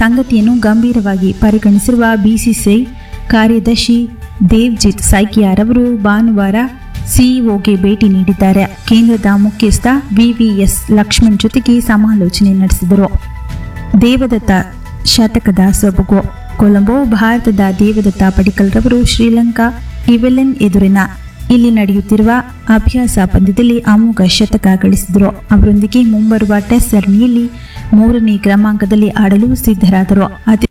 ಸಂಗತಿಯನ್ನು ಗಂಭೀರವಾಗಿ ಪರಿಗಣಿಸಿರುವ ಬಿಸಿಸಿಐ ಕಾರ್ಯದರ್ಶಿ ದೇವ್ಜಿತ್ ಸೈಕಿಯಾರ್ ಅವರು ಭಾನುವಾರ ಸಿಇಒಗೆ ಭೇಟಿ ನೀಡಿದ್ದಾರೆ ಕೇಂದ್ರದ ಮುಖ್ಯಸ್ಥ ವಿವಿಎಸ್ ಲಕ್ಷ್ಮಣ್ ಜೊತೆಗೆ ಸಮಾಲೋಚನೆ ನಡೆಸಿದರು ದೇವದತ್ತ ಶತಕದ ಸೊಬಗು ಕೊಲಂಬೋ ಭಾರತದ ದೇವದತ್ತ ಪಡಿಕಲ್ ರವರು ಶ್ರೀಲಂಕಾ ಇವೆಲೆನ್ ಎದುರಿನ ಇಲ್ಲಿ ನಡೆಯುತ್ತಿರುವ ಅಭ್ಯಾಸ ಪಂದ್ಯದಲ್ಲಿ ಅಮೋಘ ಶತಕ ಗಳಿಸಿದರು ಅವರೊಂದಿಗೆ ಮುಂಬರುವ ಟೆಸ್ಟ್ ಸರಣಿಯಲ್ಲಿ ಮೂರನೇ ಕ್ರಮಾಂಕದಲ್ಲಿ ಆಡಲು ಸಿದ್ಧರಾದರು ಅತಿ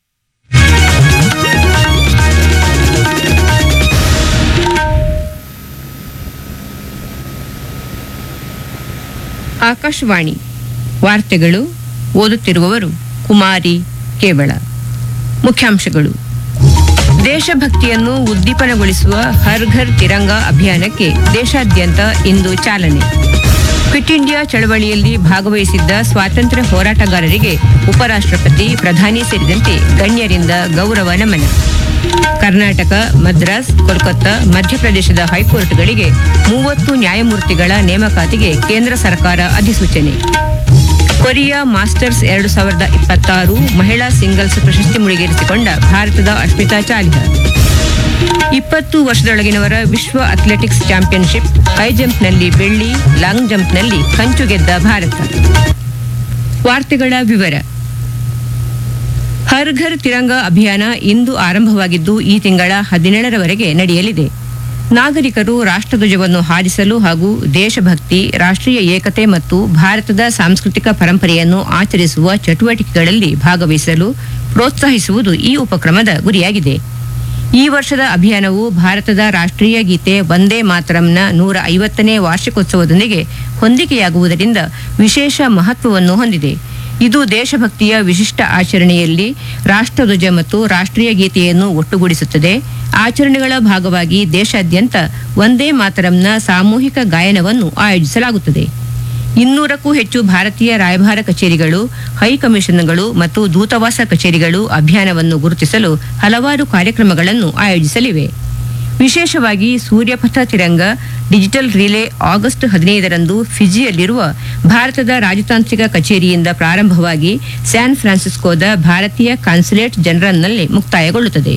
ಆಕಾಶವಾಣಿ ವಾರ್ತೆಗಳು ಓದುತ್ತಿರುವವರು ಕುಮಾರಿ ಕೇವಳ ಮುಖ್ಯಾಂಶಗಳು ದೇಶಭಕ್ತಿಯನ್ನು ಉದ್ದೀಪನಗೊಳಿಸುವ ಹರ್ ಘರ್ ತಿರಂಗ ಅಭಿಯಾನಕ್ಕೆ ದೇಶಾದ್ಯಂತ ಇಂದು ಚಾಲನೆ ಕ್ವಿಟ್ ಇಂಡಿಯಾ ಚಳವಳಿಯಲ್ಲಿ ಭಾಗವಹಿಸಿದ್ದ ಸ್ವಾತಂತ್ರ್ಯ ಹೋರಾಟಗಾರರಿಗೆ ಉಪರಾಷ್ಟ್ರಪತಿ ಪ್ರಧಾನಿ ಸೇರಿದಂತೆ ಗಣ್ಯರಿಂದ ಗೌರವ ನಮನ ಕರ್ನಾಟಕ ಮದ್ರಾಸ್ ಕೋಲ್ಕತ್ತಾ ಮಧ್ಯಪ್ರದೇಶದ ಹೈಕೋರ್ಟ್ಗಳಿಗೆ ಮೂವತ್ತು ನ್ಯಾಯಮೂರ್ತಿಗಳ ನೇಮಕಾತಿಗೆ ಕೇಂದ್ರ ಸರ್ಕಾರ ಅಧಿಸೂಚನೆ ಕೊರಿಯಾ ಮಾಸ್ಟರ್ಸ್ ಎರಡು ಸಾವಿರದ ಇಪ್ಪತ್ತಾರು ಮಹಿಳಾ ಸಿಂಗಲ್ಸ್ ಪ್ರಶಸ್ತಿ ಮುಡಿಗೇರಿಸಿಕೊಂಡ ಭಾರತದ ಅಶ್ಮಿತಾ ಚಾಲಿಹಾ ಇಪ್ಪತ್ತು ವರ್ಷದೊಳಗಿನವರ ವಿಶ್ವ ಅಥ್ಲೆಟಿಕ್ಸ್ ಚಾಂಪಿಯನ್ಶಿಪ್ ಹೈ ಜಂಪ್ನಲ್ಲಿ ಬೆಳ್ಳಿ ಲಾಂಗ್ ಜಂಪ್ನಲ್ಲಿ ಕಂಚು ಗೆದ್ದ ಭಾರತ ವಾರ್ತೆಗಳ ವಿವರ ಹರ್ ಘರ್ ತಿರಂಗ ಅಭಿಯಾನ ಇಂದು ಆರಂಭವಾಗಿದ್ದು ಈ ತಿಂಗಳ ಹದಿನೇಳರವರೆಗೆ ನಡೆಯಲಿದೆ ನಾಗರಿಕರು ರಾಷ್ಟ್ರಧ್ವಜವನ್ನು ಹಾರಿಸಲು ಹಾಗೂ ದೇಶಭಕ್ತಿ ರಾಷ್ಟ್ರೀಯ ಏಕತೆ ಮತ್ತು ಭಾರತದ ಸಾಂಸ್ಕೃತಿಕ ಪರಂಪರೆಯನ್ನು ಆಚರಿಸುವ ಚಟುವಟಿಕೆಗಳಲ್ಲಿ ಭಾಗವಹಿಸಲು ಪ್ರೋತ್ಸಾಹಿಸುವುದು ಈ ಉಪಕ್ರಮದ ಗುರಿಯಾಗಿದೆ ಈ ವರ್ಷದ ಅಭಿಯಾನವು ಭಾರತದ ರಾಷ್ಟ್ರೀಯ ಗೀತೆ ವಂದೇ ಮಾತರಂನ ನೂರ ಐವತ್ತನೇ ವಾರ್ಷಿಕೋತ್ಸವದೊಂದಿಗೆ ಹೊಂದಿಕೆಯಾಗುವುದರಿಂದ ವಿಶೇಷ ಮಹತ್ವವನ್ನು ಹೊಂದಿದೆ ಇದು ದೇಶಭಕ್ತಿಯ ವಿಶಿಷ್ಟ ಆಚರಣೆಯಲ್ಲಿ ರಾಷ್ಟ್ರಧ್ವಜ ಮತ್ತು ರಾಷ್ಟ್ರೀಯ ಗೀತೆಯನ್ನು ಒಟ್ಟುಗೂಡಿಸುತ್ತದೆ ಆಚರಣೆಗಳ ಭಾಗವಾಗಿ ದೇಶಾದ್ಯಂತ ವಂದೇ ಮಾತರಂನ ಸಾಮೂಹಿಕ ಗಾಯನವನ್ನು ಆಯೋಜಿಸಲಾಗುತ್ತದೆ ಇನ್ನೂರಕ್ಕೂ ಹೆಚ್ಚು ಭಾರತೀಯ ರಾಯಭಾರ ಕಚೇರಿಗಳು ಹೈಕಮಿಷನ್ಗಳು ಮತ್ತು ದೂತಾವಾಸ ಕಚೇರಿಗಳು ಅಭಿಯಾನವನ್ನು ಗುರುತಿಸಲು ಹಲವಾರು ಕಾರ್ಯಕ್ರಮಗಳನ್ನು ಆಯೋಜಿಸಲಿವೆ ವಿಶೇಷವಾಗಿ ಸೂರ್ಯಪಥ ತಿರಂಗ ಡಿಜಿಟಲ್ ರಿಲೇ ಆಗಸ್ಟ್ ಹದಿನೈದರಂದು ಫಿಜಿಯಲ್ಲಿರುವ ಭಾರತದ ರಾಜತಾಂತ್ರಿಕ ಕಚೇರಿಯಿಂದ ಪ್ರಾರಂಭವಾಗಿ ಸ್ಯಾನ್ ಫ್ರಾನ್ಸಿಸ್ಕೋದ ಭಾರತೀಯ ಕಾನ್ಸುಲೇಟ್ ಜನರಲ್ನಲ್ಲಿ ಮುಕ್ತಾಯಗೊಳ್ಳುತ್ತದೆ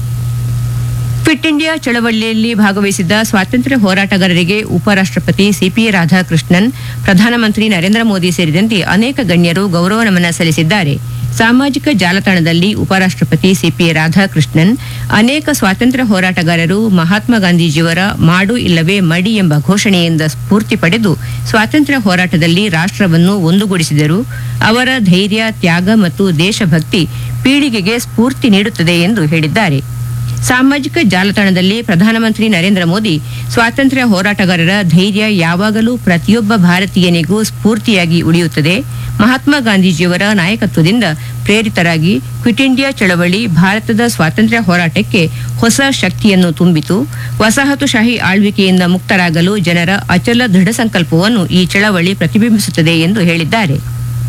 ಕ್ವಿಟ್ ಇಂಡಿಯಾ ಚಳವಳಿಯಲ್ಲಿ ಭಾಗವಹಿಸಿದ್ದ ಸ್ವಾತಂತ್ರ್ಯ ಹೋರಾಟಗಾರರಿಗೆ ಉಪರಾಷ್ಟ್ರಪತಿ ಸಿಪಿ ರಾಧಾಕೃಷ್ಣನ್ ಪ್ರಧಾನಮಂತ್ರಿ ನರೇಂದ್ರ ಮೋದಿ ಸೇರಿದಂತೆ ಅನೇಕ ಗಣ್ಯರು ಗೌರವ ನಮನ ಸಲ್ಲಿಸಿದ್ದಾರೆ ಸಾಮಾಜಿಕ ಜಾಲತಾಣದಲ್ಲಿ ಉಪರಾಷ್ಟ್ರಪತಿ ಸಿಪಿ ರಾಧಾಕೃಷ್ಣನ್ ಅನೇಕ ಸ್ವಾತಂತ್ರ್ಯ ಹೋರಾಟಗಾರರು ಮಹಾತ್ಮ ಗಾಂಧೀಜಿಯವರ ಮಾಡು ಇಲ್ಲವೇ ಮಡಿ ಎಂಬ ಘೋಷಣೆಯಿಂದ ಸ್ಫೂರ್ತಿ ಪಡೆದು ಸ್ವಾತಂತ್ರ್ಯ ಹೋರಾಟದಲ್ಲಿ ರಾಷ್ಟ್ರವನ್ನು ಒಂದುಗೂಡಿಸಿದರು ಅವರ ಧೈರ್ಯ ತ್ಯಾಗ ಮತ್ತು ದೇಶಭಕ್ತಿ ಪೀಳಿಗೆಗೆ ಸ್ಫೂರ್ತಿ ನೀಡುತ್ತದೆ ಎಂದು ಹೇಳಿದ್ದಾರೆ ಸಾಮಾಜಿಕ ಜಾಲತಾಣದಲ್ಲಿ ಪ್ರಧಾನಮಂತ್ರಿ ನರೇಂದ್ರ ಮೋದಿ ಸ್ವಾತಂತ್ರ್ಯ ಹೋರಾಟಗಾರರ ಧೈರ್ಯ ಯಾವಾಗಲೂ ಪ್ರತಿಯೊಬ್ಬ ಭಾರತೀಯನಿಗೂ ಸ್ಫೂರ್ತಿಯಾಗಿ ಉಳಿಯುತ್ತದೆ ಮಹಾತ್ಮ ಗಾಂಧೀಜಿಯವರ ನಾಯಕತ್ವದಿಂದ ಪ್ರೇರಿತರಾಗಿ ಕ್ವಿಟ್ ಇಂಡಿಯಾ ಚಳವಳಿ ಭಾರತದ ಸ್ವಾತಂತ್ರ್ಯ ಹೋರಾಟಕ್ಕೆ ಹೊಸ ಶಕ್ತಿಯನ್ನು ತುಂಬಿತು ವಸಾಹತುಶಾಹಿ ಆಳ್ವಿಕೆಯಿಂದ ಮುಕ್ತರಾಗಲು ಜನರ ಅಚಲ ದೃಢ ಸಂಕಲ್ಪವನ್ನು ಈ ಚಳವಳಿ ಪ್ರತಿಬಿಂಬಿಸುತ್ತದೆ ಎಂದು ಹೇಳಿದ್ದಾರೆ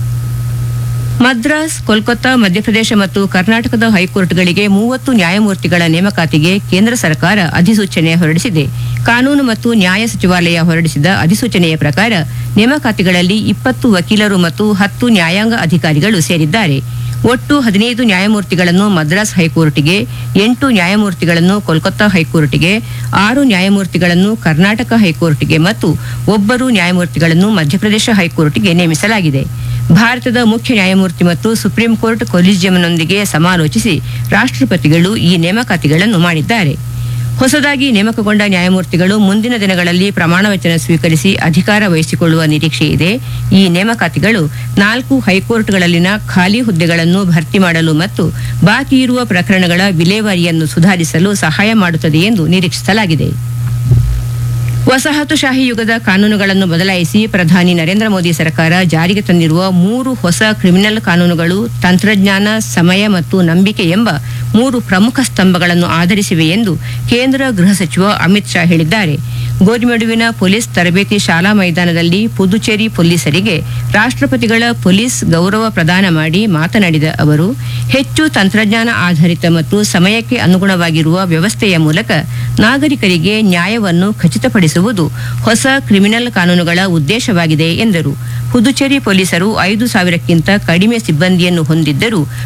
ಮದ್ರಾಸ್ ಕೋಲ್ಕತ್ತಾ ಮಧ್ಯಪ್ರದೇಶ ಮತ್ತು ಕರ್ನಾಟಕದ ಹೈಕೋರ್ಟ್ಗಳಿಗೆ ಮೂವತ್ತು ನ್ಯಾಯಮೂರ್ತಿಗಳ ನೇಮಕಾತಿಗೆ ಕೇಂದ್ರ ಸರ್ಕಾರ ಅಧಿಸೂಚನೆ ಹೊರಡಿಸಿದೆ ಕಾನೂನು ಮತ್ತು ನ್ಯಾಯ ಸಚಿವಾಲಯ ಹೊರಡಿಸಿದ ಅಧಿಸೂಚನೆಯ ಪ್ರಕಾರ ನೇಮಕಾತಿಗಳಲ್ಲಿ ಇಪ್ಪತ್ತು ವಕೀಲರು ಮತ್ತು ಹತ್ತು ನ್ಯಾಯಾಂಗ ಅಧಿಕಾರಿಗಳು ಸೇರಿದ್ದಾರೆ ಒಟ್ಟು ಹದಿನೈದು ನ್ಯಾಯಮೂರ್ತಿಗಳನ್ನು ಮದ್ರಾಸ್ ಹೈಕೋರ್ಟ್ಗೆ ಎಂಟು ನ್ಯಾಯಮೂರ್ತಿಗಳನ್ನು ಕೋಲ್ಕತ್ತಾ ಹೈಕೋರ್ಟ್ಗೆ ಆರು ನ್ಯಾಯಮೂರ್ತಿಗಳನ್ನು ಕರ್ನಾಟಕ ಹೈಕೋರ್ಟ್ಗೆ ಮತ್ತು ಒಬ್ಬರು ನ್ಯಾಯಮೂರ್ತಿಗಳನ್ನು ಮಧ್ಯಪ್ರದೇಶ ಹೈಕೋರ್ಟ್ಗೆ ನೇಮಿಸಲಾಗಿದೆ ಭಾರತದ ಮುಖ್ಯ ನ್ಯಾಯಮೂರ್ತಿ ಮತ್ತು ಸುಪ್ರೀಂ ಕೋರ್ಟ್ ಕೊಲಿಜಿಯಂನೊಂದಿಗೆ ಸಮಾಲೋಚಿಸಿ ರಾಷ್ಟ್ರಪತಿಗಳು ಈ ನೇಮಕಾತಿಗಳನ್ನು ಮಾಡಿದ್ದಾರೆ ಹೊಸದಾಗಿ ನೇಮಕಗೊಂಡ ನ್ಯಾಯಮೂರ್ತಿಗಳು ಮುಂದಿನ ದಿನಗಳಲ್ಲಿ ಪ್ರಮಾಣ ವಚನ ಸ್ವೀಕರಿಸಿ ಅಧಿಕಾರ ವಹಿಸಿಕೊಳ್ಳುವ ನಿರೀಕ್ಷೆ ಇದೆ ಈ ನೇಮಕಾತಿಗಳು ನಾಲ್ಕು ಹೈಕೋರ್ಟ್ಗಳಲ್ಲಿನ ಖಾಲಿ ಹುದ್ದೆಗಳನ್ನು ಭರ್ತಿ ಮಾಡಲು ಮತ್ತು ಬಾಕಿ ಇರುವ ಪ್ರಕರಣಗಳ ವಿಲೇವಾರಿಯನ್ನು ಸುಧಾರಿಸಲು ಸಹಾಯ ಮಾಡುತ್ತದೆ ಎಂದು ನಿರೀಕ್ಷಿಸಲಾಗಿದೆ ವಸಾಹತುಶಾಹಿ ಯುಗದ ಕಾನೂನುಗಳನ್ನು ಬದಲಾಯಿಸಿ ಪ್ರಧಾನಿ ನರೇಂದ್ರ ಮೋದಿ ಸರ್ಕಾರ ಜಾರಿಗೆ ತಂದಿರುವ ಮೂರು ಹೊಸ ಕ್ರಿಮಿನಲ್ ಕಾನೂನುಗಳು ತಂತ್ರಜ್ಞಾನ ಸಮಯ ಮತ್ತು ನಂಬಿಕೆ ಎಂಬ ಮೂರು ಪ್ರಮುಖ ಸ್ತಂಭಗಳನ್ನು ಆಧರಿಸಿವೆ ಎಂದು ಕೇಂದ್ರ ಗೃಹ ಸಚಿವ ಅಮಿತ್ ಶಾ ಹೇಳಿದ್ದಾರೆ ಗೋರಿಮೆಡುವಿನ ಪೊಲೀಸ್ ತರಬೇತಿ ಶಾಲಾ ಮೈದಾನದಲ್ಲಿ ಪುದುಚೇರಿ ಪೊಲೀಸರಿಗೆ ರಾಷ್ಟ್ರಪತಿಗಳ ಪೊಲೀಸ್ ಗೌರವ ಪ್ರದಾನ ಮಾಡಿ ಮಾತನಾಡಿದ ಅವರು ಹೆಚ್ಚು ತಂತ್ರಜ್ಞಾನ ಆಧಾರಿತ ಮತ್ತು ಸಮಯಕ್ಕೆ ಅನುಗುಣವಾಗಿರುವ ವ್ಯವಸ್ಥೆಯ ಮೂಲಕ ನಾಗರಿಕರಿಗೆ ನ್ಯಾಯವನ್ನು ಖಚಿತಪಡಿಸುವುದು ಹೊಸ ಕ್ರಿಮಿನಲ್ ಕಾನೂನುಗಳ ಉದ್ದೇಶವಾಗಿದೆ ಎಂದರು ಪುದುಚೇರಿ ಪೊಲೀಸರು ಐದು ಸಾವಿರಕ್ಕಿಂತ ಕಡಿಮೆ ಸಿಬ್ಬಂದಿಯನ್ನು ಹೊಂದಿದ್ದರೂ